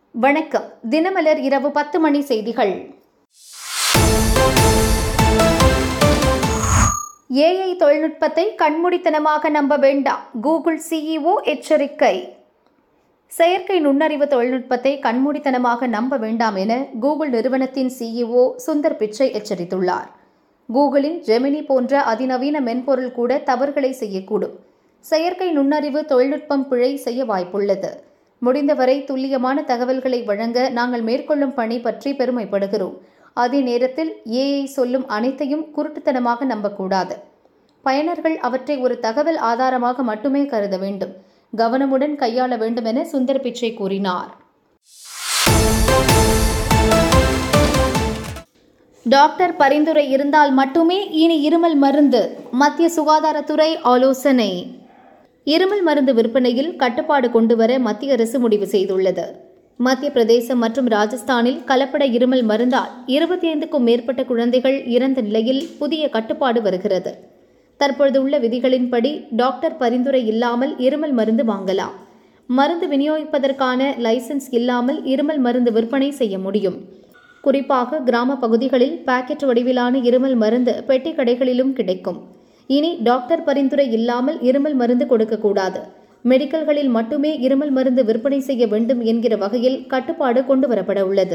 வணக்கம் தினமலர் இரவு பத்து மணி செய்திகள் ஏஐ தொழில்நுட்பத்தை கண்மூடித்தனமாக நம்ப வேண்டாம் கூகுள் சிஇஓ எச்சரிக்கை செயற்கை நுண்ணறிவு தொழில்நுட்பத்தை கண்மூடித்தனமாக நம்ப வேண்டாம் என கூகுள் நிறுவனத்தின் சிஇஓ சுந்தர் பிச்சை எச்சரித்துள்ளார் கூகுளின் ஜெமினி போன்ற அதிநவீன மென்பொருள் கூட தவறுகளை செய்யக்கூடும் செயற்கை நுண்ணறிவு தொழில்நுட்பம் பிழை செய்ய வாய்ப்புள்ளது முடிந்தவரை துல்லியமான தகவல்களை வழங்க நாங்கள் மேற்கொள்ளும் பணி பற்றி பெருமைப்படுகிறோம் அதே நேரத்தில் ஏஐ சொல்லும் அனைத்தையும் குருட்டுத்தனமாக நம்பக்கூடாது பயனர்கள் அவற்றை ஒரு தகவல் ஆதாரமாக மட்டுமே கருத வேண்டும் கவனமுடன் கையாள வேண்டும் என சுந்தர் பிச்சை கூறினார் டாக்டர் பரிந்துரை இருந்தால் மட்டுமே இனி இருமல் மருந்து மத்திய சுகாதாரத்துறை ஆலோசனை இருமல் மருந்து விற்பனையில் கட்டுப்பாடு கொண்டுவர மத்திய அரசு முடிவு செய்துள்ளது மத்திய பிரதேசம் மற்றும் ராஜஸ்தானில் கலப்பட இருமல் மருந்தால் இருபத்தி ஐந்துக்கும் மேற்பட்ட குழந்தைகள் இறந்த நிலையில் புதிய கட்டுப்பாடு வருகிறது தற்பொழுது உள்ள விதிகளின்படி டாக்டர் பரிந்துரை இல்லாமல் இருமல் மருந்து வாங்கலாம் மருந்து விநியோகிப்பதற்கான லைசென்ஸ் இல்லாமல் இருமல் மருந்து விற்பனை செய்ய முடியும் குறிப்பாக கிராம பகுதிகளில் பாக்கெட் வடிவிலான இருமல் மருந்து பெட்டி கடைகளிலும் கிடைக்கும் இனி டாக்டர் பரிந்துரை இல்லாமல் இருமல் மருந்து கொடுக்கக்கூடாது மெடிக்கல்களில் மட்டுமே இருமல் மருந்து விற்பனை செய்ய வேண்டும் என்கிற வகையில் கட்டுப்பாடு கொண்டுவரப்பட உள்ளது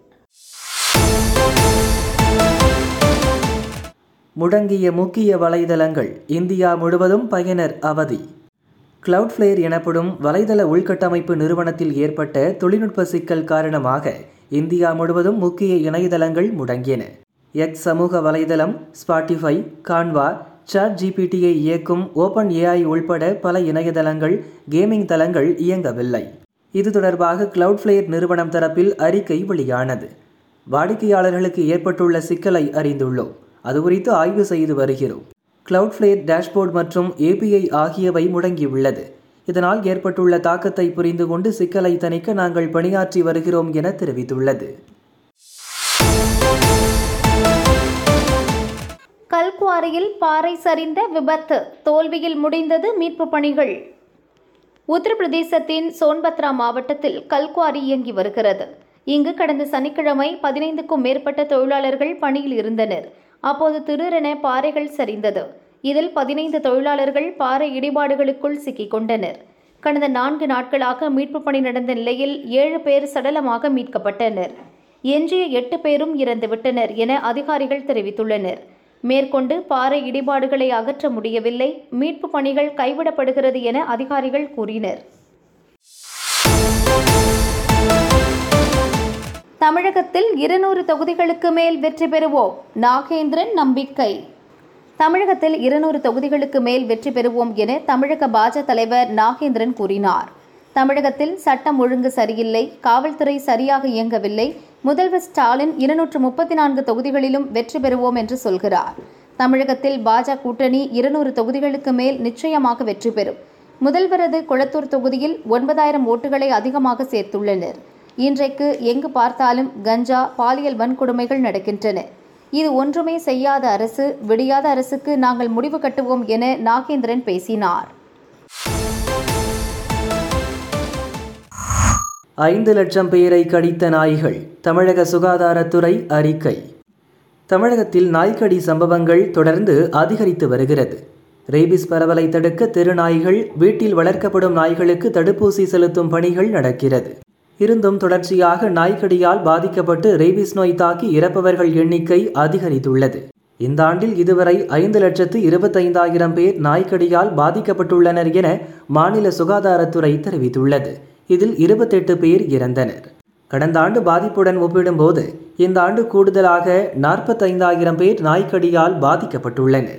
முடங்கிய முக்கிய வலைதளங்கள் இந்தியா முழுவதும் பயனர் அவதி கிளவுட்ஃப்ளேர் எனப்படும் வலைதள உள்கட்டமைப்பு நிறுவனத்தில் ஏற்பட்ட தொழில்நுட்ப சிக்கல் காரணமாக இந்தியா முழுவதும் முக்கிய இணையதளங்கள் முடங்கின எக்ஸ் சமூக வலைதளம் ஸ்பாட்டிஃபை கான்வா சாட் ஜிபிடியை இயக்கும் ஓப்பன் ஏஐ உள்பட பல இணையதளங்கள் கேமிங் தளங்கள் இயங்கவில்லை இது தொடர்பாக கிளவுட்ஃப்ளேர் நிறுவனம் தரப்பில் அறிக்கை வெளியானது வாடிக்கையாளர்களுக்கு ஏற்பட்டுள்ள சிக்கலை அறிந்துள்ளோம் அது குறித்து ஆய்வு செய்து வருகிறோம் கிளவுட்ஃப்ளேர் டேஷ்போர்ட் மற்றும் ஏபிஐ ஆகியவை முடங்கியுள்ளது இதனால் ஏற்பட்டுள்ள தாக்கத்தை புரிந்து கொண்டு சிக்கலை தணிக்க நாங்கள் பணியாற்றி வருகிறோம் என தெரிவித்துள்ளது கல்குவாரியில் பாறை சரிந்த விபத்து தோல்வியில் முடிந்தது மீட்பு பணிகள் உத்தரப்பிரதேசத்தின் சோன்பத்ரா மாவட்டத்தில் கல்குவாரி இயங்கி வருகிறது இங்கு கடந்த சனிக்கிழமை பதினைந்துக்கும் மேற்பட்ட தொழிலாளர்கள் பணியில் இருந்தனர் அப்போது திடீரென பாறைகள் சரிந்தது இதில் பதினைந்து தொழிலாளர்கள் பாறை இடிபாடுகளுக்குள் சிக்கிக் கொண்டனர் கடந்த நான்கு நாட்களாக மீட்பு பணி நடந்த நிலையில் ஏழு பேர் சடலமாக மீட்கப்பட்டனர் எஞ்சிய எட்டு பேரும் இறந்துவிட்டனர் என அதிகாரிகள் தெரிவித்துள்ளனர் மேற்கொண்டு பாறை இடிபாடுகளை அகற்ற முடியவில்லை மீட்பு பணிகள் கைவிடப்படுகிறது என அதிகாரிகள் கூறினர் தமிழகத்தில் இருநூறு தொகுதிகளுக்கு மேல் வெற்றி பெறுவோம் நாகேந்திரன் நம்பிக்கை தமிழகத்தில் இருநூறு தொகுதிகளுக்கு மேல் வெற்றி பெறுவோம் என தமிழக பாஜ தலைவர் நாகேந்திரன் கூறினார் தமிழகத்தில் சட்டம் ஒழுங்கு சரியில்லை காவல்துறை சரியாக இயங்கவில்லை முதல்வர் ஸ்டாலின் இருநூற்று முப்பத்தி நான்கு தொகுதிகளிலும் வெற்றி பெறுவோம் என்று சொல்கிறார் தமிழகத்தில் பாஜ கூட்டணி இருநூறு தொகுதிகளுக்கு மேல் நிச்சயமாக வெற்றி பெறும் முதல்வரது குளத்தூர் தொகுதியில் ஒன்பதாயிரம் ஓட்டுகளை அதிகமாக சேர்த்துள்ளனர் இன்றைக்கு எங்கு பார்த்தாலும் கஞ்சா பாலியல் வன்கொடுமைகள் நடக்கின்றன இது ஒன்றுமே செய்யாத அரசு விடியாத அரசுக்கு நாங்கள் முடிவு கட்டுவோம் என நாகேந்திரன் பேசினார் ஐந்து லட்சம் பேரை கடித்த நாய்கள் தமிழக சுகாதாரத்துறை அறிக்கை தமிழகத்தில் நாய்க்கடி சம்பவங்கள் தொடர்ந்து அதிகரித்து வருகிறது ரேபிஸ் பரவலை தடுக்க தெருநாய்கள் வீட்டில் வளர்க்கப்படும் நாய்களுக்கு தடுப்பூசி செலுத்தும் பணிகள் நடக்கிறது இருந்தும் தொடர்ச்சியாக நாய்க்கடியால் பாதிக்கப்பட்டு ரேபிஸ் நோய் தாக்கி இறப்பவர்கள் எண்ணிக்கை அதிகரித்துள்ளது இந்த ஆண்டில் இதுவரை ஐந்து லட்சத்து இருபத்தைந்தாயிரம் பேர் நாய்க்கடியால் பாதிக்கப்பட்டுள்ளனர் என மாநில சுகாதாரத்துறை தெரிவித்துள்ளது இதில் இருபத்தெட்டு பேர் இறந்தனர் கடந்த ஆண்டு பாதிப்புடன் ஒப்பிடும்போது இந்த ஆண்டு கூடுதலாக நாற்பத்தைந்தாயிரம் பேர் நாய்க்கடியால் பாதிக்கப்பட்டுள்ளனர்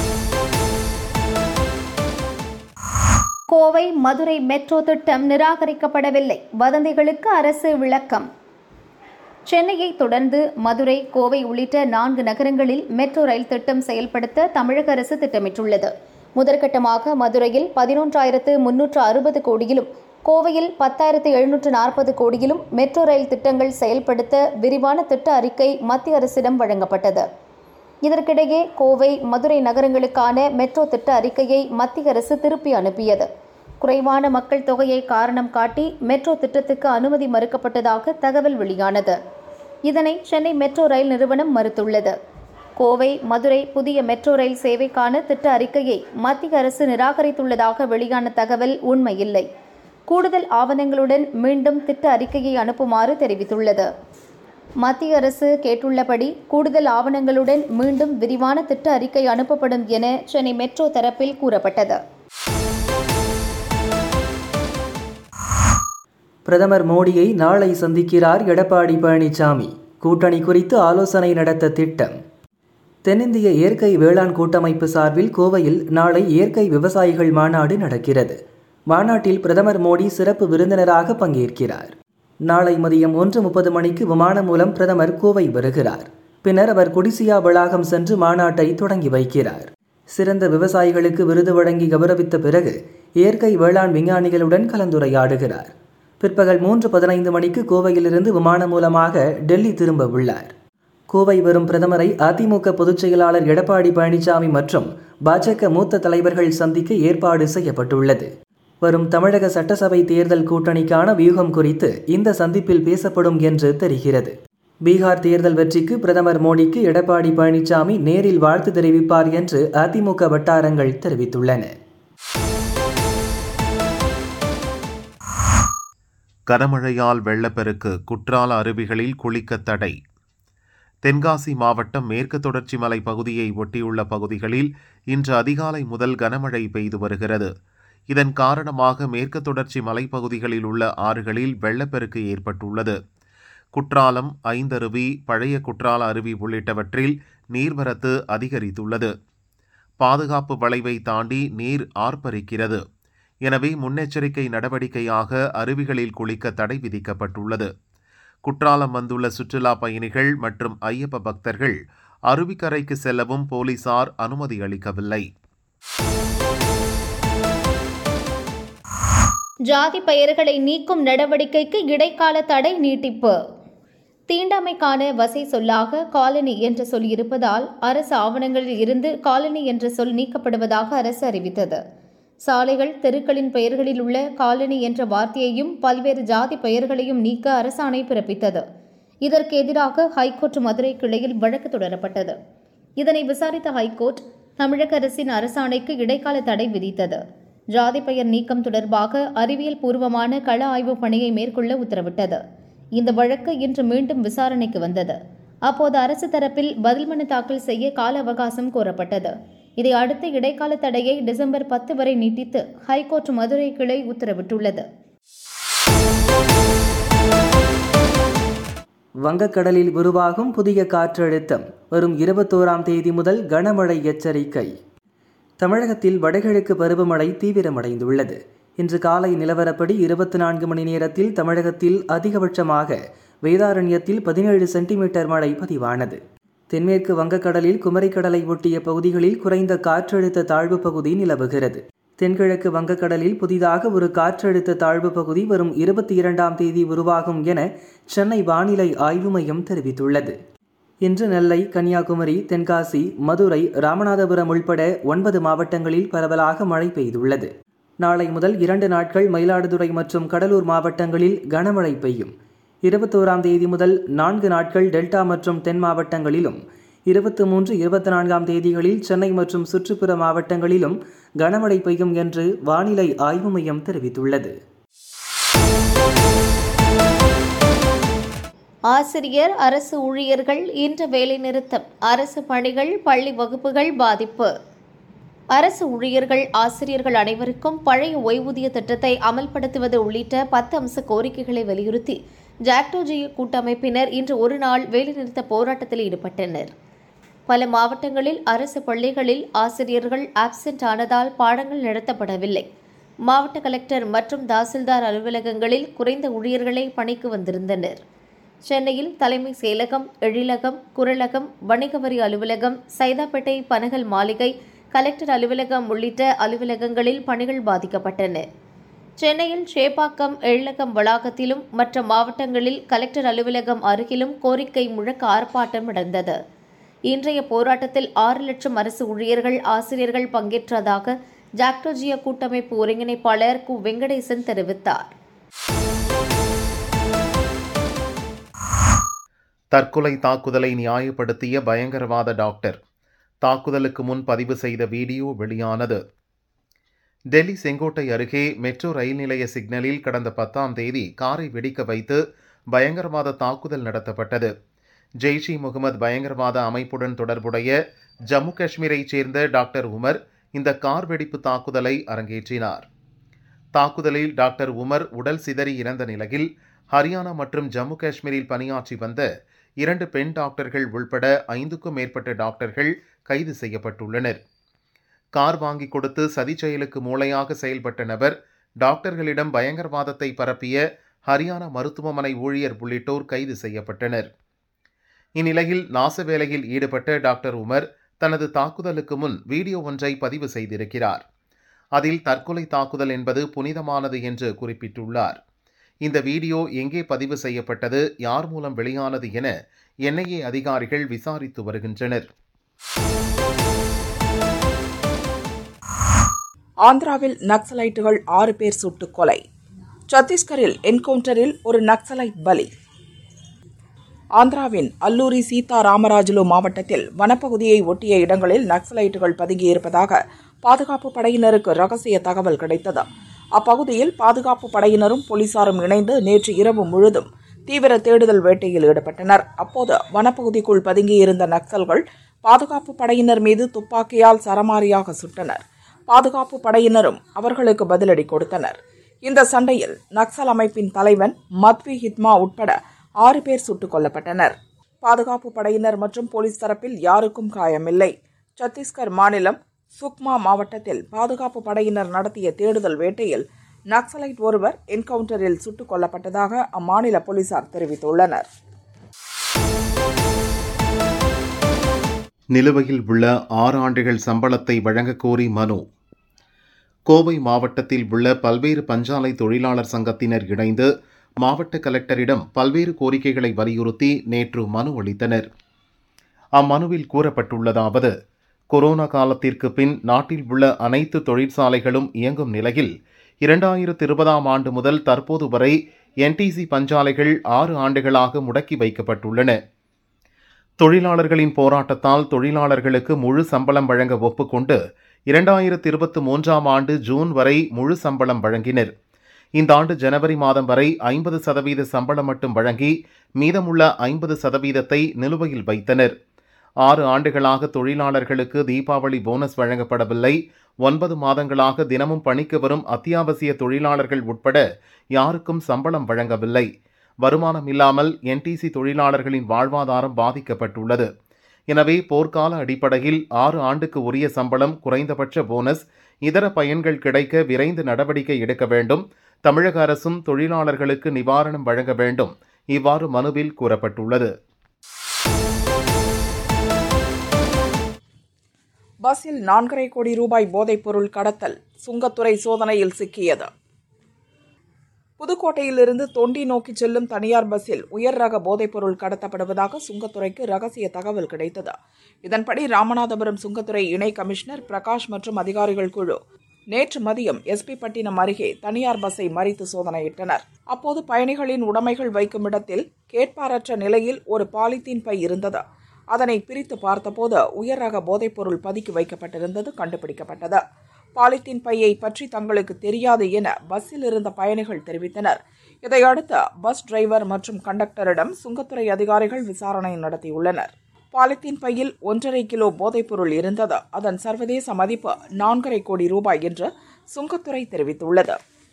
கோவை மதுரை மெட்ரோ திட்டம் நிராகரிக்கப்படவில்லை வதந்திகளுக்கு அரசு விளக்கம் சென்னையை தொடர்ந்து மதுரை கோவை உள்ளிட்ட நான்கு நகரங்களில் மெட்ரோ ரயில் திட்டம் செயல்படுத்த தமிழக அரசு திட்டமிட்டுள்ளது முதற்கட்டமாக மதுரையில் பதினொன்றாயிரத்து முன்னூற்று அறுபது கோடியிலும் கோவையில் பத்தாயிரத்து எழுநூற்று நாற்பது கோடியிலும் மெட்ரோ ரயில் திட்டங்கள் செயல்படுத்த விரிவான திட்ட அறிக்கை மத்திய அரசிடம் வழங்கப்பட்டது இதற்கிடையே கோவை மதுரை நகரங்களுக்கான மெட்ரோ திட்ட அறிக்கையை மத்திய அரசு திருப்பி அனுப்பியது குறைவான மக்கள் தொகையை காரணம் காட்டி மெட்ரோ திட்டத்துக்கு அனுமதி மறுக்கப்பட்டதாக தகவல் வெளியானது இதனை சென்னை மெட்ரோ ரயில் நிறுவனம் மறுத்துள்ளது கோவை மதுரை புதிய மெட்ரோ ரயில் சேவைக்கான திட்ட அறிக்கையை மத்திய அரசு நிராகரித்துள்ளதாக வெளியான தகவல் உண்மையில்லை கூடுதல் ஆவணங்களுடன் மீண்டும் திட்ட அறிக்கையை அனுப்புமாறு தெரிவித்துள்ளது மத்திய அரசு கேட்டுள்ளபடி கூடுதல் ஆவணங்களுடன் மீண்டும் விரிவான திட்ட அறிக்கை அனுப்பப்படும் என சென்னை மெட்ரோ தரப்பில் கூறப்பட்டது பிரதமர் மோடியை நாளை சந்திக்கிறார் எடப்பாடி பழனிசாமி கூட்டணி குறித்து ஆலோசனை நடத்த திட்டம் தென்னிந்திய இயற்கை வேளாண் கூட்டமைப்பு சார்பில் கோவையில் நாளை இயற்கை விவசாயிகள் மாநாடு நடக்கிறது மாநாட்டில் பிரதமர் மோடி சிறப்பு விருந்தினராக பங்கேற்கிறார் நாளை மதியம் ஒன்று முப்பது மணிக்கு விமானம் மூலம் பிரதமர் கோவை வருகிறார் பின்னர் அவர் கொடிசியா வளாகம் சென்று மாநாட்டை தொடங்கி வைக்கிறார் சிறந்த விவசாயிகளுக்கு விருது வழங்கி கௌரவித்த பிறகு இயற்கை வேளாண் விஞ்ஞானிகளுடன் கலந்துரையாடுகிறார் பிற்பகல் மூன்று பதினைந்து மணிக்கு கோவையிலிருந்து விமானம் மூலமாக டெல்லி திரும்ப உள்ளார் கோவை வரும் பிரதமரை அதிமுக பொதுச் செயலாளர் எடப்பாடி பழனிசாமி மற்றும் பாஜக மூத்த தலைவர்கள் சந்திக்க ஏற்பாடு செய்யப்பட்டுள்ளது வரும் தமிழக சட்டசபை தேர்தல் கூட்டணிக்கான வியூகம் குறித்து இந்த சந்திப்பில் பேசப்படும் என்று தெரிகிறது பீகார் தேர்தல் வெற்றிக்கு பிரதமர் மோடிக்கு எடப்பாடி பழனிசாமி நேரில் வாழ்த்து தெரிவிப்பார் என்று அதிமுக வட்டாரங்கள் தெரிவித்துள்ளன கனமழையால் வெள்ளப்பெருக்கு குற்றால அருவிகளில் குளிக்க தடை தென்காசி மாவட்டம் மேற்கு தொடர்ச்சி மலை பகுதியை ஒட்டியுள்ள பகுதிகளில் இன்று அதிகாலை முதல் கனமழை பெய்து வருகிறது இதன் காரணமாக மேற்கு தொடர்ச்சி மலைப்பகுதிகளில் உள்ள ஆறுகளில் வெள்ளப்பெருக்கு ஏற்பட்டுள்ளது குற்றாலம் ஐந்தருவி பழைய குற்றால அருவி உள்ளிட்டவற்றில் நீர்வரத்து அதிகரித்துள்ளது பாதுகாப்பு வளைவை தாண்டி நீர் ஆர்ப்பரிக்கிறது எனவே முன்னெச்சரிக்கை நடவடிக்கையாக அருவிகளில் குளிக்க தடை விதிக்கப்பட்டுள்ளது குற்றாலம் வந்துள்ள சுற்றுலா பயணிகள் மற்றும் ஐயப்ப பக்தர்கள் அருவிக்கரைக்கு செல்லவும் போலீசார் அனுமதி அளிக்கவில்லை ஜாதி பெயர்களை நீக்கும் நடவடிக்கைக்கு இடைக்கால தடை நீட்டிப்பு தீண்டாமைக்கான வசை சொல்லாக காலனி என்ற சொல் இருப்பதால் அரசு ஆவணங்களில் இருந்து காலனி என்ற சொல் நீக்கப்படுவதாக அரசு அறிவித்தது சாலைகள் தெருக்களின் பெயர்களில் உள்ள காலனி என்ற வார்த்தையையும் பல்வேறு ஜாதி பெயர்களையும் நீக்க அரசாணை பிறப்பித்தது இதற்கு எதிராக ஹைகோர்ட் மதுரை கிளையில் வழக்கு தொடரப்பட்டது இதனை விசாரித்த ஹைகோர்ட் தமிழக அரசின் அரசாணைக்கு இடைக்கால தடை விதித்தது ஜாதி பெயர் நீக்கம் தொடர்பாக அறிவியல் பூர்வமான கள ஆய்வு பணியை மேற்கொள்ள உத்தரவிட்டது இந்த வழக்கு இன்று மீண்டும் விசாரணைக்கு வந்தது அப்போது அரசு தரப்பில் பதில் மனு தாக்கல் செய்ய கால அவகாசம் கோரப்பட்டது இதை அடுத்து இடைக்கால தடையை டிசம்பர் பத்து வரை நீட்டித்து ஹைகோர்ட் மதுரை கிளை உத்தரவிட்டுள்ளது வங்கக்கடலில் உருவாகும் புதிய காற்றழுத்தம் வரும் இருபத்தோராம் தேதி முதல் கனமழை எச்சரிக்கை தமிழகத்தில் வடகிழக்கு பருவமழை தீவிரமடைந்துள்ளது இன்று காலை நிலவரப்படி இருபத்தி நான்கு மணி நேரத்தில் தமிழகத்தில் அதிகபட்சமாக வேதாரண்யத்தில் பதினேழு சென்டிமீட்டர் மழை பதிவானது தென்மேற்கு வங்கக்கடலில் குமரிக்கடலை ஒட்டிய பகுதிகளில் குறைந்த காற்றழுத்த தாழ்வு பகுதி நிலவுகிறது தென்கிழக்கு வங்கக்கடலில் புதிதாக ஒரு காற்றழுத்த தாழ்வு பகுதி வரும் இருபத்தி இரண்டாம் தேதி உருவாகும் என சென்னை வானிலை ஆய்வு மையம் தெரிவித்துள்ளது இன்று நெல்லை கன்னியாகுமரி தென்காசி மதுரை ராமநாதபுரம் உள்பட ஒன்பது மாவட்டங்களில் பரவலாக மழை பெய்துள்ளது நாளை முதல் இரண்டு நாட்கள் மயிலாடுதுறை மற்றும் கடலூர் மாவட்டங்களில் கனமழை பெய்யும் இருபத்தோராம் தேதி முதல் நான்கு நாட்கள் டெல்டா மற்றும் தென் மாவட்டங்களிலும் இருபத்தி மூன்று இருபத்தி நான்காம் தேதிகளில் சென்னை மற்றும் சுற்றுப்புற மாவட்டங்களிலும் கனமழை பெய்யும் என்று வானிலை ஆய்வு மையம் தெரிவித்துள்ளது ஆசிரியர் அரசு ஊழியர்கள் இன்று வேலைநிறுத்தம் அரசு பணிகள் பள்ளி வகுப்புகள் பாதிப்பு அரசு ஊழியர்கள் ஆசிரியர்கள் அனைவருக்கும் பழைய ஓய்வூதிய திட்டத்தை அமல்படுத்துவது உள்ளிட்ட பத்து அம்ச கோரிக்கைகளை வலியுறுத்தி ஜாக்டோஜி கூட்டமைப்பினர் இன்று ஒரு நாள் வேலைநிறுத்த போராட்டத்தில் ஈடுபட்டனர் பல மாவட்டங்களில் அரசு பள்ளிகளில் ஆசிரியர்கள் ஆப்சென்ட் ஆனதால் பாடங்கள் நடத்தப்படவில்லை மாவட்ட கலெக்டர் மற்றும் தாசில்தார் அலுவலகங்களில் குறைந்த ஊழியர்களே பணிக்கு வந்திருந்தனர் சென்னையில் தலைமை செயலகம் எழிலகம் குரலகம் வணிக வரி அலுவலகம் சைதாப்பேட்டை பனகல் மாளிகை கலெக்டர் அலுவலகம் உள்ளிட்ட அலுவலகங்களில் பணிகள் பாதிக்கப்பட்டன சென்னையில் சேப்பாக்கம் எழிலகம் வளாகத்திலும் மற்ற மாவட்டங்களில் கலெக்டர் அலுவலகம் அருகிலும் கோரிக்கை முழக்க ஆர்ப்பாட்டம் நடந்தது இன்றைய போராட்டத்தில் ஆறு லட்சம் அரசு ஊழியர்கள் ஆசிரியர்கள் பங்கேற்றதாக ஜாக்டோஜியா கூட்டமைப்பு ஒருங்கிணைப்பாளர் கு வெங்கடேசன் தெரிவித்தார் தற்கொலை தாக்குதலை நியாயப்படுத்திய பயங்கரவாத டாக்டர் தாக்குதலுக்கு முன் பதிவு செய்த வீடியோ வெளியானது டெல்லி செங்கோட்டை அருகே மெட்ரோ ரயில் நிலைய சிக்னலில் கடந்த பத்தாம் தேதி காரை வெடிக்க வைத்து பயங்கரவாத தாக்குதல் நடத்தப்பட்டது ஜெய்ஷ் இ முகமது பயங்கரவாத அமைப்புடன் தொடர்புடைய ஜம்மு காஷ்மீரைச் சேர்ந்த டாக்டர் உமர் இந்த கார் வெடிப்பு தாக்குதலை அரங்கேற்றினார் தாக்குதலில் டாக்டர் உமர் உடல் சிதறி இறந்த நிலையில் ஹரியானா மற்றும் ஜம்மு காஷ்மீரில் பணியாற்றி வந்த இரண்டு பெண் டாக்டர்கள் உள்பட ஐந்துக்கும் மேற்பட்ட டாக்டர்கள் கைது செய்யப்பட்டுள்ளனர் கார் வாங்கி கொடுத்து சதி செயலுக்கு மூளையாக செயல்பட்ட நபர் டாக்டர்களிடம் பயங்கரவாதத்தை பரப்பிய ஹரியானா மருத்துவமனை ஊழியர் உள்ளிட்டோர் கைது செய்யப்பட்டனர் இந்நிலையில் நாச வேலையில் ஈடுபட்ட டாக்டர் உமர் தனது தாக்குதலுக்கு முன் வீடியோ ஒன்றை பதிவு செய்திருக்கிறார் அதில் தற்கொலை தாக்குதல் என்பது புனிதமானது என்று குறிப்பிட்டுள்ளார் இந்த வீடியோ எங்கே பதிவு செய்யப்பட்டது யார் மூலம் வெளியானது என என்ஐஏ அதிகாரிகள் விசாரித்து வருகின்றனர் ஆந்திராவில் நக்சலைட்டுகள் ஆறு பேர் சுட்டுக் கொலை சத்தீஸ்கரில் என்கவுண்டரில் ஒரு நக்சலைட் பலி ஆந்திராவின் அல்லூரி சீதாராமராஜுலு மாவட்டத்தில் வனப்பகுதியை ஒட்டிய இடங்களில் நக்சலைட்டுகள் பதுங்கியிருப்பதாக பாதுகாப்பு படையினருக்கு ரகசிய தகவல் கிடைத்தது அப்பகுதியில் பாதுகாப்பு படையினரும் போலீசாரும் இணைந்து நேற்று இரவு முழுதும் தீவிர தேடுதல் வேட்டையில் ஈடுபட்டனர் அப்போது வனப்பகுதிக்குள் பதுங்கியிருந்த நக்சல்கள் பாதுகாப்பு படையினர் மீது துப்பாக்கியால் சரமாரியாக சுட்டனர் பாதுகாப்பு படையினரும் அவர்களுக்கு பதிலடி கொடுத்தனர் இந்த சண்டையில் நக்சல் அமைப்பின் தலைவன் மத்வி ஹித்மா உட்பட ஆறு பேர் சுட்டுக் கொல்லப்பட்டனர் பாதுகாப்பு படையினர் மற்றும் போலீஸ் தரப்பில் யாருக்கும் காயமில்லை சத்தீஸ்கர் மாநிலம் சுக்மா மாவட்டத்தில் பாதுகாப்பு படையினர் நடத்திய தேடுதல் வேட்டையில் நக்சலைட் ஒருவர் என்கவுண்டரில் சுட்டுக் கொல்லப்பட்டதாக அம்மாநில போலீசார் தெரிவித்துள்ளனர் நிலுவையில் உள்ள ஆறு ஆண்டுகள் சம்பளத்தை வழங்கக் கோரி மனு கோவை மாவட்டத்தில் உள்ள பல்வேறு பஞ்சாலை தொழிலாளர் சங்கத்தினர் இணைந்து மாவட்ட கலெக்டரிடம் பல்வேறு கோரிக்கைகளை வலியுறுத்தி நேற்று மனு அளித்தனர் அம்மனுவில் கூறப்பட்டுள்ளதாவது கொரோனா காலத்திற்கு பின் நாட்டில் உள்ள அனைத்து தொழிற்சாலைகளும் இயங்கும் நிலையில் இரண்டாயிரத்து இருபதாம் ஆண்டு முதல் தற்போது வரை என்டிசி பஞ்சாலைகள் ஆறு ஆண்டுகளாக முடக்கி வைக்கப்பட்டுள்ளன தொழிலாளர்களின் போராட்டத்தால் தொழிலாளர்களுக்கு முழு சம்பளம் வழங்க ஒப்புக்கொண்டு இரண்டாயிரத்து இருபத்தி மூன்றாம் ஆண்டு ஜூன் வரை முழு சம்பளம் வழங்கினர் இந்த ஆண்டு ஜனவரி மாதம் வரை ஐம்பது சதவீத சம்பளம் மட்டும் வழங்கி மீதமுள்ள ஐம்பது சதவீதத்தை நிலுவையில் வைத்தனர் ஆறு ஆண்டுகளாக தொழிலாளர்களுக்கு தீபாவளி போனஸ் வழங்கப்படவில்லை ஒன்பது மாதங்களாக தினமும் பணிக்கு வரும் அத்தியாவசிய தொழிலாளர்கள் உட்பட யாருக்கும் சம்பளம் வழங்கவில்லை வருமானம் இல்லாமல் என்டிசி தொழிலாளர்களின் வாழ்வாதாரம் பாதிக்கப்பட்டுள்ளது எனவே போர்க்கால அடிப்படையில் ஆறு ஆண்டுக்கு உரிய சம்பளம் குறைந்தபட்ச போனஸ் இதர பயன்கள் கிடைக்க விரைந்து நடவடிக்கை எடுக்க வேண்டும் தமிழக அரசும் தொழிலாளர்களுக்கு நிவாரணம் வழங்க வேண்டும் இவ்வாறு மனுவில் கூறப்பட்டுள்ளது பஸ்ஸில் நான்கரை கோடி ரூபாய் போதைப்பொருள் கடத்தல் சுங்கத்துறை சோதனையில் சிக்கியது புதுக்கோட்டையிலிருந்து தொண்டி நோக்கி செல்லும் தனியார் பஸ்ஸில் உயர் ரக போதைப்பொருள் கடத்தப்படுவதாக சுங்கத்துறைக்கு ரகசிய தகவல் கிடைத்தது இதன்படி ராமநாதபுரம் சுங்கத்துறை இணை கமிஷனர் பிரகாஷ் மற்றும் அதிகாரிகள் குழு நேற்று மதியம் எஸ்பி பட்டினம் அருகே தனியார் பஸ்ஸை மறித்து சோதனையிட்டனர் அப்போது பயணிகளின் உடைமைகள் வைக்கும் இடத்தில் கேட்பாரற்ற நிலையில் ஒரு பாலித்தீன் பை இருந்தது அதனை பிரித்து பார்த்தபோது உயர் ரக போதைப்பொருள் பதுக்கி வைக்கப்பட்டிருந்தது கண்டுபிடிக்கப்பட்டது பாலித்தீன் பையை பற்றி தங்களுக்கு தெரியாது என பஸ்ஸில் இருந்த பயணிகள் தெரிவித்தனர் இதையடுத்து பஸ் டிரைவர் மற்றும் கண்டக்டரிடம் சுங்கத்துறை அதிகாரிகள் விசாரணை நடத்தியுள்ளனர் பாலித்தீன் பையில் ஒன்றரை கிலோ போதைப்பொருள் இருந்தது அதன் சர்வதேச மதிப்பு நான்கரை கோடி ரூபாய் என்று சுங்கத்துறை தெரிவித்துள்ளது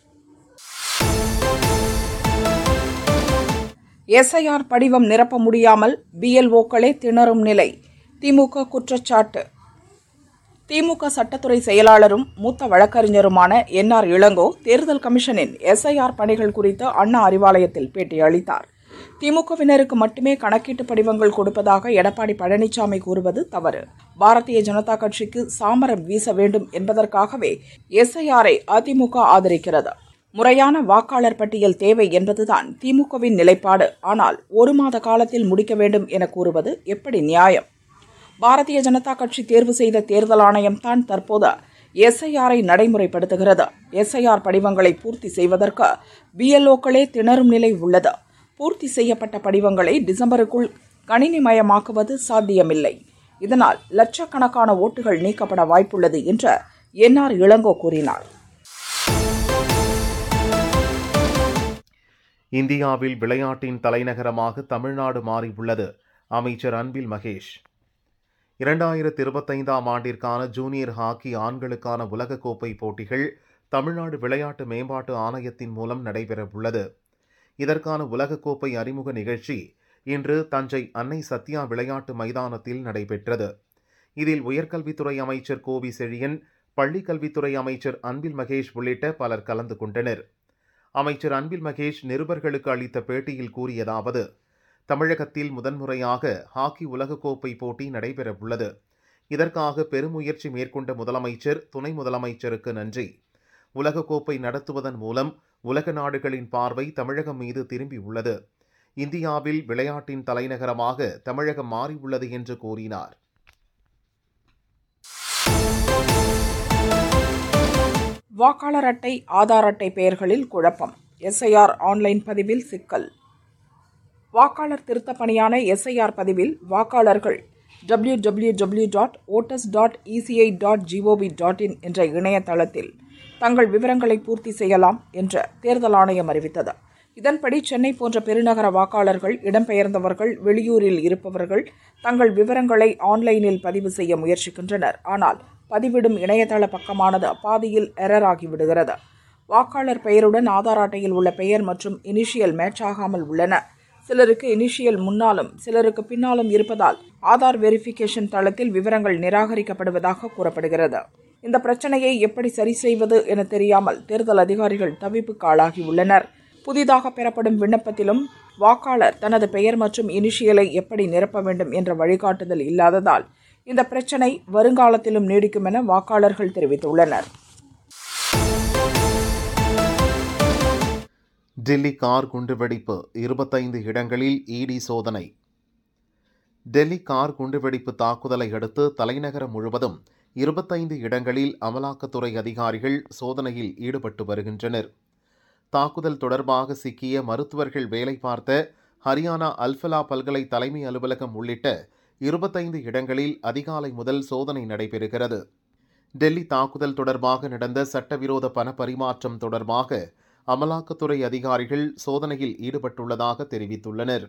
எஸ்ஐஆர் படிவம் நிரப்ப முடியாமல் பிஎல்ஓக்களே திணறும் நிலை திமுக குற்றச்சாட்டு திமுக சட்டத்துறை செயலாளரும் மூத்த வழக்கறிஞருமான என் ஆர் இளங்கோ தேர்தல் கமிஷனின் எஸ்ஐஆர் பணிகள் குறித்து அண்ணா அறிவாலயத்தில் பேட்டியளித்தார் திமுகவினருக்கு மட்டுமே கணக்கீட்டு படிவங்கள் கொடுப்பதாக எடப்பாடி பழனிசாமி கூறுவது தவறு பாரதிய ஜனதா கட்சிக்கு சாமரம் வீச வேண்டும் என்பதற்காகவே எஸ்ஐஆரை அதிமுக ஆதரிக்கிறது முறையான வாக்காளர் பட்டியல் தேவை என்பதுதான் திமுகவின் நிலைப்பாடு ஆனால் ஒரு மாத காலத்தில் முடிக்க வேண்டும் என கூறுவது எப்படி நியாயம் பாரதிய ஜனதா கட்சி தேர்வு செய்த தேர்தல் ஆணையம் தான் தற்போது எஸ்ஐஆரை நடைமுறைப்படுத்துகிறது எஸ்ஐஆர் படிவங்களை பூர்த்தி செய்வதற்கு பிஎல்ஓக்களே திணறும் நிலை உள்ளது பூர்த்தி செய்யப்பட்ட படிவங்களை டிசம்பருக்குள் கணினிமயமாக்குவது சாத்தியமில்லை இதனால் லட்சக்கணக்கான ஓட்டுகள் நீக்கப்பட வாய்ப்புள்ளது என்று என்ஆர் இளங்கோ கூறினார் இந்தியாவில் விளையாட்டின் தலைநகரமாக தமிழ்நாடு மாறியுள்ளது அமைச்சர் அன்பில் மகேஷ் இரண்டாயிரத்தி இருபத்தைந்தாம் ஆண்டிற்கான ஜூனியர் ஹாக்கி ஆண்களுக்கான உலகக்கோப்பை போட்டிகள் தமிழ்நாடு விளையாட்டு மேம்பாட்டு ஆணையத்தின் மூலம் நடைபெறவுள்ளது இதற்கான உலகக்கோப்பை அறிமுக நிகழ்ச்சி இன்று தஞ்சை அன்னை சத்யா விளையாட்டு மைதானத்தில் நடைபெற்றது இதில் உயர்கல்வித்துறை அமைச்சர் கோவி செழியன் பள்ளிக்கல்வித்துறை அமைச்சர் அன்பில் மகேஷ் உள்ளிட்ட பலர் கலந்து கொண்டனர் அமைச்சர் அன்பில் மகேஷ் நிருபர்களுக்கு அளித்த பேட்டியில் கூறியதாவது தமிழகத்தில் முதன்முறையாக ஹாக்கி உலகக்கோப்பை போட்டி நடைபெறவுள்ளது இதற்காக பெருமுயற்சி மேற்கொண்ட முதலமைச்சர் துணை முதலமைச்சருக்கு நன்றி உலகக்கோப்பை நடத்துவதன் மூலம் உலக நாடுகளின் பார்வை தமிழகம் மீது திரும்பியுள்ளது இந்தியாவில் விளையாட்டின் தலைநகரமாக தமிழகம் மாறியுள்ளது என்று கூறினார் வாக்காளர் அட்டை ஆதார் அட்டை பெயர்களில் குழப்பம் எஸ்ஐஆர் ஆன்லைன் பதிவில் சிக்கல் வாக்காளர் திருத்தப் பணியான எஸ்ஐஆர் பதிவில் வாக்காளர்கள் W W W dot voters dot ECI dot GOV dot in என்ற இணையதளத்தில் தங்கள் விவரங்களை பூர்த்தி செய்யலாம் என்று தேர்தல் ஆணையம் அறிவித்தது இதன்படி சென்னை போன்ற பெருநகர வாக்காளர்கள் இடம்பெயர்ந்தவர்கள் வெளியூரில் இருப்பவர்கள் தங்கள் விவரங்களை ஆன்லைனில் பதிவு செய்ய முயற்சிக்கின்றனர் ஆனால் பதிவிடும் இணையதள பக்கமானது பாதியில் எரர் ஆகிவிடுகிறது வாக்காளர் பெயருடன் ஆதார் அட்டையில் உள்ள பெயர் மற்றும் இனிஷியல் மேட்ச் ஆகாமல் உள்ளன சிலருக்கு இனிஷியல் முன்னாலும் சிலருக்கு பின்னாலும் இருப்பதால் ஆதார் வெரிஃபிகேஷன் தளத்தில் விவரங்கள் நிராகரிக்கப்படுவதாக கூறப்படுகிறது இந்த பிரச்சனையை எப்படி சரி செய்வது என தெரியாமல் தேர்தல் அதிகாரிகள் தவிப்புக்கு ஆளாகியுள்ளனர் புதிதாக பெறப்படும் விண்ணப்பத்திலும் வாக்காளர் தனது பெயர் மற்றும் இனிஷியலை எப்படி நிரப்ப வேண்டும் என்ற வழிகாட்டுதல் இல்லாததால் இந்த பிரச்சனை வருங்காலத்திலும் நீடிக்கும் என வாக்காளர்கள் தெரிவித்துள்ளனர் டெல்லி கார் குண்டுவெடிப்பு இருபத்தைந்து இடங்களில் இடி சோதனை டெல்லி கார் குண்டுவெடிப்பு தாக்குதலை அடுத்து தலைநகரம் முழுவதும் இருபத்தைந்து இடங்களில் அமலாக்கத்துறை அதிகாரிகள் சோதனையில் ஈடுபட்டு வருகின்றனர் தாக்குதல் தொடர்பாக சிக்கிய மருத்துவர்கள் வேலை பார்த்த ஹரியானா அல்ஃபலா பல்கலை தலைமை அலுவலகம் உள்ளிட்ட இருபத்தைந்து இடங்களில் அதிகாலை முதல் சோதனை நடைபெறுகிறது டெல்லி தாக்குதல் தொடர்பாக நடந்த சட்டவிரோத பண பரிமாற்றம் தொடர்பாக அமலாக்கத்துறை அதிகாரிகள் சோதனையில் ஈடுபட்டுள்ளதாக தெரிவித்துள்ளனர்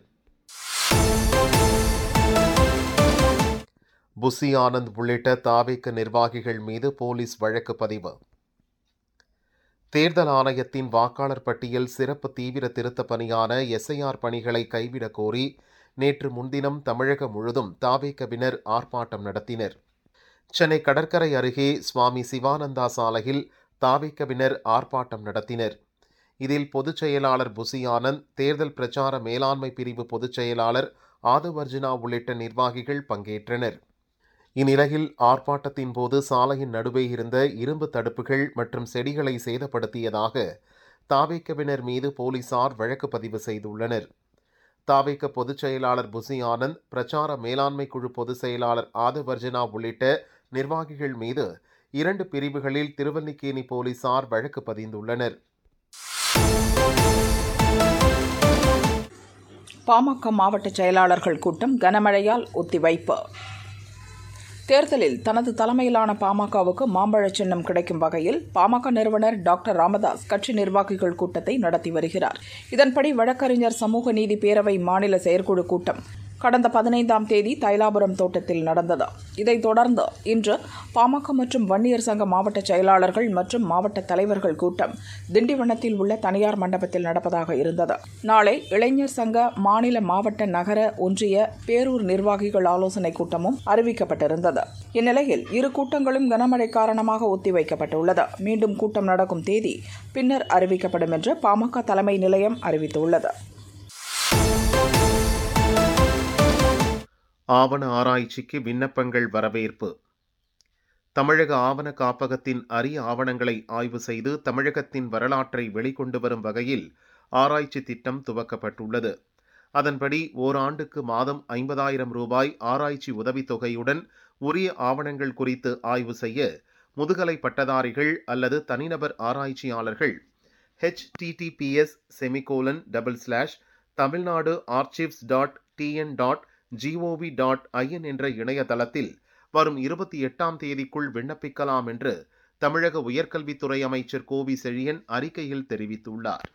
புசி ஆனந்த் உள்ளிட்ட தாவேக்க நிர்வாகிகள் மீது போலீஸ் வழக்கு பதிவு தேர்தல் ஆணையத்தின் வாக்காளர் பட்டியல் சிறப்பு தீவிர திருத்தப் பணியான எஸ்ஐஆர் பணிகளை கைவிடக் கோரி நேற்று முன்தினம் தமிழகம் முழுதும் தாவேக்கவினர் ஆர்ப்பாட்டம் நடத்தினர் சென்னை கடற்கரை அருகே சுவாமி சிவானந்தா சாலையில் தாவேக்கவினர் ஆர்ப்பாட்டம் நடத்தினர் இதில் பொதுச் செயலாளர் புசி ஆனந்த் தேர்தல் பிரச்சார மேலாண்மை பிரிவு பொதுச் செயலாளர் ஆதவ் அர்ஜுனா உள்ளிட்ட நிர்வாகிகள் பங்கேற்றனர் இந்நிலையில் ஆர்ப்பாட்டத்தின் போது சாலையின் நடுவே இருந்த இரும்பு தடுப்புகள் மற்றும் செடிகளை சேதப்படுத்தியதாக தாவேக்கவினர் மீது போலீசார் வழக்கு பதிவு செய்துள்ளனர் தாவேக்க பொதுச் செயலாளர் புசி ஆனந்த் பிரச்சார மேலாண்மை குழு பொதுச் செயலாளர் ஆதவ் அர்ஜுனா உள்ளிட்ட நிர்வாகிகள் மீது இரண்டு பிரிவுகளில் திருவல்லிக்கேணி போலீசார் வழக்கு பதிந்துள்ளனர் பாமக மாவட்ட செயலாளர்கள் கூட்டம் கனமழையால் ஒத்திவைப்பு தேர்தலில் தனது தலைமையிலான பாமகவுக்கு மாம்பழ சின்னம் கிடைக்கும் வகையில் பாமக நிறுவனர் டாக்டர் ராமதாஸ் கட்சி நிர்வாகிகள் கூட்டத்தை நடத்தி வருகிறார் இதன்படி வழக்கறிஞர் சமூக நீதி பேரவை மாநில செயற்குழு கூட்டம் கடந்த பதினைந்தாம் தேதி தைலாபுரம் தோட்டத்தில் நடந்தது இதைத் தொடர்ந்து இன்று பாமக மற்றும் வன்னியர் சங்க மாவட்ட செயலாளர்கள் மற்றும் மாவட்ட தலைவர்கள் கூட்டம் திண்டிவனத்தில் உள்ள தனியார் மண்டபத்தில் நடப்பதாக இருந்தது நாளை இளைஞர் சங்க மாநில மாவட்ட நகர ஒன்றிய பேரூர் நிர்வாகிகள் ஆலோசனைக் கூட்டமும் அறிவிக்கப்பட்டிருந்தது இந்நிலையில் இரு கூட்டங்களும் கனமழை காரணமாக ஒத்திவைக்கப்பட்டுள்ளது மீண்டும் கூட்டம் நடக்கும் தேதி பின்னர் அறிவிக்கப்படும் என்று பாமக தலைமை நிலையம் அறிவித்துள்ளது ஆவண ஆராய்ச்சிக்கு விண்ணப்பங்கள் வரவேற்பு தமிழக ஆவண காப்பகத்தின் அரிய ஆவணங்களை ஆய்வு செய்து தமிழகத்தின் வரலாற்றை வெளிக்கொண்டு வரும் வகையில் ஆராய்ச்சி திட்டம் துவக்கப்பட்டுள்ளது அதன்படி ஓராண்டுக்கு மாதம் ஐம்பதாயிரம் ரூபாய் ஆராய்ச்சி உதவித்தொகையுடன் உரிய ஆவணங்கள் குறித்து ஆய்வு செய்ய முதுகலை பட்டதாரிகள் அல்லது தனிநபர் ஆராய்ச்சியாளர்கள் https semicolon double slash Tamil Nadu archives dot TN dot GOV dot IN என்ற இணையதளத்தில் வரும் இருபத்தி எட்டாம் தேதிக்குள் விண்ணப்பிக்கலாம் என்று தமிழக உயர்கல்வித்துறை அமைச்சர் கோவி செழியன் அறிக்கையில் தெரிவித்துள்ளார்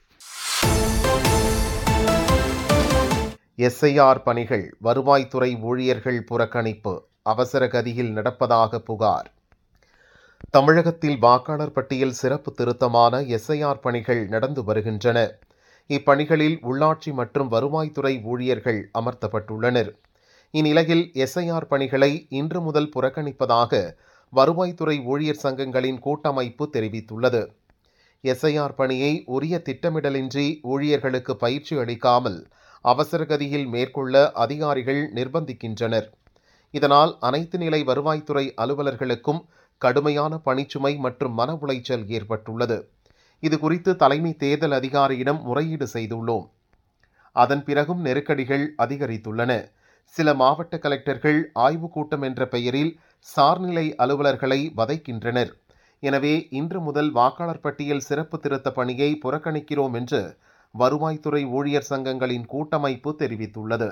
எஸ்ஐஆர் பணிகள் வருவாய்த்துறை ஊழியர்கள் புறக்கணிப்பு அவசர கதியில் நடப்பதாக புகார் தமிழகத்தில் வாக்காளர் பட்டியல் சிறப்பு திருத்தமான எஸ்ஐஆர் பணிகள் நடந்து வருகின்றன இப்பணிகளில் உள்ளாட்சி மற்றும் வருவாய்த்துறை ஊழியர்கள் அமர்த்தப்பட்டுள்ளனர் இந்நிலையில் எஸ்ஐஆர் பணிகளை இன்று முதல் புறக்கணிப்பதாக வருவாய்த்துறை ஊழியர் சங்கங்களின் கூட்டமைப்பு தெரிவித்துள்ளது எஸ்ஐஆர் பணியை உரிய திட்டமிடலின்றி ஊழியர்களுக்கு பயிற்சி அளிக்காமல் அவசரகதியில் மேற்கொள்ள அதிகாரிகள் நிர்பந்திக்கின்றனர் இதனால் அனைத்து நிலை வருவாய்த்துறை அலுவலர்களுக்கும் கடுமையான பணிச்சுமை மற்றும் மன உளைச்சல் ஏற்பட்டுள்ளது இது குறித்து தலைமை தேர்தல் அதிகாரியிடம் முறையீடு செய்துள்ளோம் அதன் பிறகும் நெருக்கடிகள் அதிகரித்துள்ளன சில மாவட்ட கலெக்டர்கள் ஆய்வுக் கூட்டம் என்ற பெயரில் சார்நிலை அலுவலர்களை வதைக்கின்றனர் எனவே இன்று முதல் வாக்காளர் பட்டியல் சிறப்பு திருத்த பணியை புறக்கணிக்கிறோம் என்று வருவாய்த்துறை ஊழியர் சங்கங்களின் கூட்டமைப்பு தெரிவித்துள்ளது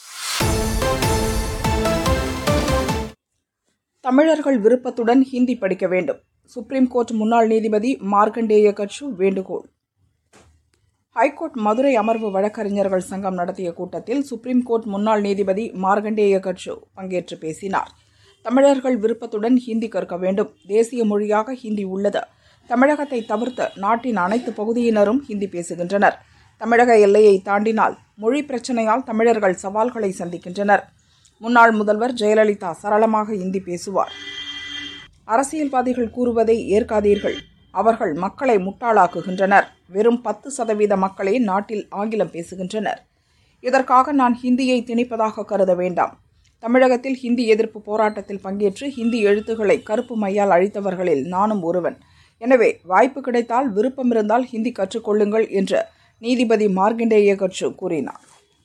தமிழர்கள் விருப்பத்துடன் ஹிந்தி படிக்க வேண்டும் சுப்ரீம் கோர்ட் முன்னாள் நீதிபதி மார்க்கண்டேய கட்சு வேண்டுகோள் ஹைகோர்ட் மதுரை அமர்வு வழக்கறிஞர்கள் சங்கம் நடத்திய கூட்டத்தில் சுப்ரீம் கோர்ட் முன்னாள் நீதிபதி மார்க்கண்டேய கட்சு பங்கேற்று பேசினார் தமிழர்கள் விருப்பத்துடன் ஹிந்தி கற்க வேண்டும் தேசிய மொழியாக ஹிந்தி உள்ளது தமிழகத்தை தவிர்த்து நாட்டின் அனைத்து பகுதியினரும் ஹிந்தி பேசுகின்றனர் தமிழக எல்லையை தாண்டினால் மொழி பிரச்சனையால் தமிழர்கள் சவால்களை சந்திக்கின்றனர் முன்னாள் முதல்வர் ஜெயலலிதா சரளமாக இந்தி பேசுவார் அரசியல்வாதிகள் கூறுவதை ஏற்காதீர்கள் அவர்கள் மக்களை முட்டாளாக்குகின்றனர் வெறும் பத்து சதவீத மக்களே நாட்டில் ஆங்கிலம் பேசுகின்றனர் இதற்காக நான் ஹிந்தியை திணிப்பதாக கருத வேண்டாம் தமிழகத்தில் ஹிந்தி எதிர்ப்பு போராட்டத்தில் பங்கேற்று ஹிந்தி எழுத்துக்களை கருப்பு மையால் அழித்தவர்களில் நானும் ஒருவன் எனவே வாய்ப்பு கிடைத்தால் விருப்பம் இருந்தால் ஹிந்தி கற்றுக்கொள்ளுங்கள் என்று நீதிபதி மார்கண்டேய கட்சு கூறினார்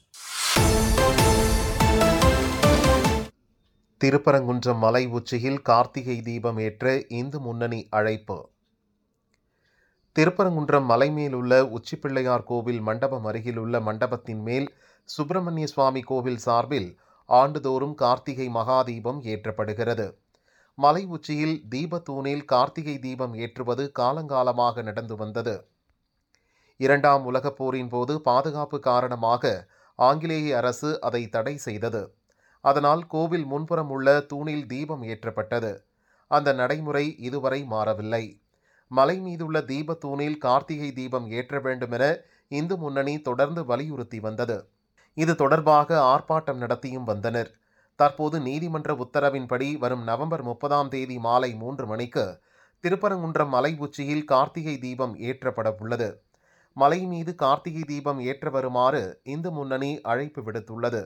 திருப்பரங்குன்றம் மலை உச்சியில் கார்த்திகை தீபம் ஏற்ற இந்து முன்னணி அழைப்பு திருப்பரங்குன்றம் மலை மேலுள்ள உச்சிப்பிள்ளையார் கோவில் மண்டபம் அருகிலுள்ள மண்டபத்தின் மேல் சுப்பிரமணிய சுவாமி கோவில் சார்பில் ஆண்டுதோறும் கார்த்திகை மகாதீபம் ஏற்றப்படுகிறது மலை உச்சியில் தீபத்தூணில் கார்த்திகை தீபம் ஏற்றுவது காலங்காலமாக நடந்து வந்தது இரண்டாம் உலகப் போரின் போது பாதுகாப்பு காரணமாக ஆங்கிலேய அரசு அதை தடை செய்தது அதனால் கோவில் முன்புறம் உள்ள தூணில் தீபம் ஏற்றப்பட்டது அந்த நடைமுறை இதுவரை மாறவில்லை மலை மீதுள்ள தீப தூணில் கார்த்திகை தீபம் ஏற்ற வேண்டுமென இந்து முன்னணி தொடர்ந்து வலியுறுத்தி வந்தது இது தொடர்பாக ஆர்ப்பாட்டம் நடத்தியும் வந்தனர் தற்போது நீதிமன்ற உத்தரவின்படி வரும் நவம்பர் முப்பதாம் தேதி மாலை மூன்று மணிக்கு திருப்பரங்குன்றம் மலை உச்சியில் கார்த்திகை தீபம் ஏற்றப்பட உள்ளது மலை மீது கார்த்திகை தீபம் ஏற்ற வருமாறு இந்து முன்னணி அழைப்பு விடுத்துள்ளது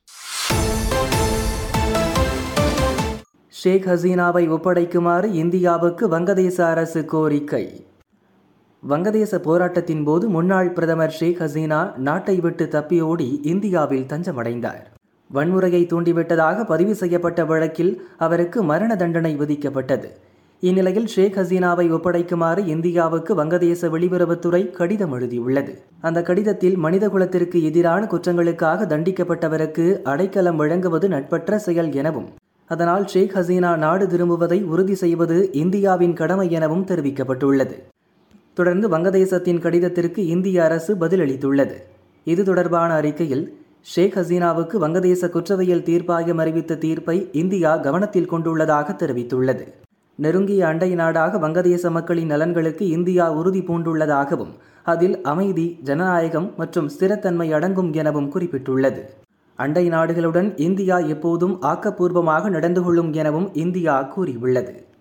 ஷேக் ஹசீனாவை ஒப்படைக்குமாறு இந்தியாவுக்கு வங்கதேச அரசு கோரிக்கை வங்கதேச போராட்டத்தின் போது முன்னாள் பிரதமர் ஷேக் ஹசீனா நாட்டை விட்டு தப்பியோடி இந்தியாவில் தஞ்சமடைந்தார் வன்முறையை தூண்டிவிட்டதாக பதிவு செய்யப்பட்ட வழக்கில் அவருக்கு மரண தண்டனை விதிக்கப்பட்டது இந்நிலையில் ஷேக் ஹசீனாவை ஒப்படைக்குமாறு இந்தியாவுக்கு வங்கதேச வெளியுறவுத்துறை கடிதம் எழுதியுள்ளது அந்த கடிதத்தில் மனிதகுலத்திற்கு எதிரான குற்றங்களுக்காக தண்டிக்கப்பட்டவருக்கு அடைக்கலம் வழங்குவது நட்பற்ற செயல் எனவும் அதனால் ஷேக் ஹசீனா நாடு திரும்புவதை உறுதி செய்வது இந்தியாவின் கடமை எனவும் தெரிவிக்கப்பட்டுள்ளது தொடர்ந்து வங்கதேசத்தின் கடிதத்திற்கு இந்திய அரசு பதிலளித்துள்ளது இது தொடர்பான அறிக்கையில் ஷேக் ஹசீனாவுக்கு வங்கதேச குற்றவியல் தீர்ப்பாயம் அறிவித்த தீர்ப்பை இந்தியா கவனத்தில் கொண்டுள்ளதாக தெரிவித்துள்ளது நெருங்கிய அண்டை நாடாக வங்கதேச மக்களின் நலன்களுக்கு இந்தியா உறுதி பூண்டுள்ளதாகவும் அதில் அமைதி ஜனநாயகம் மற்றும் ஸ்திரத்தன்மை அடங்கும் எனவும் குறிப்பிட்டுள்ளது அண்டை நாடுகளுடன் இந்தியா எப்போதும் ஆக்கப்பூர்வமாக நடந்து கொள்ளும் எனவும் இந்தியா கூறியுள்ளது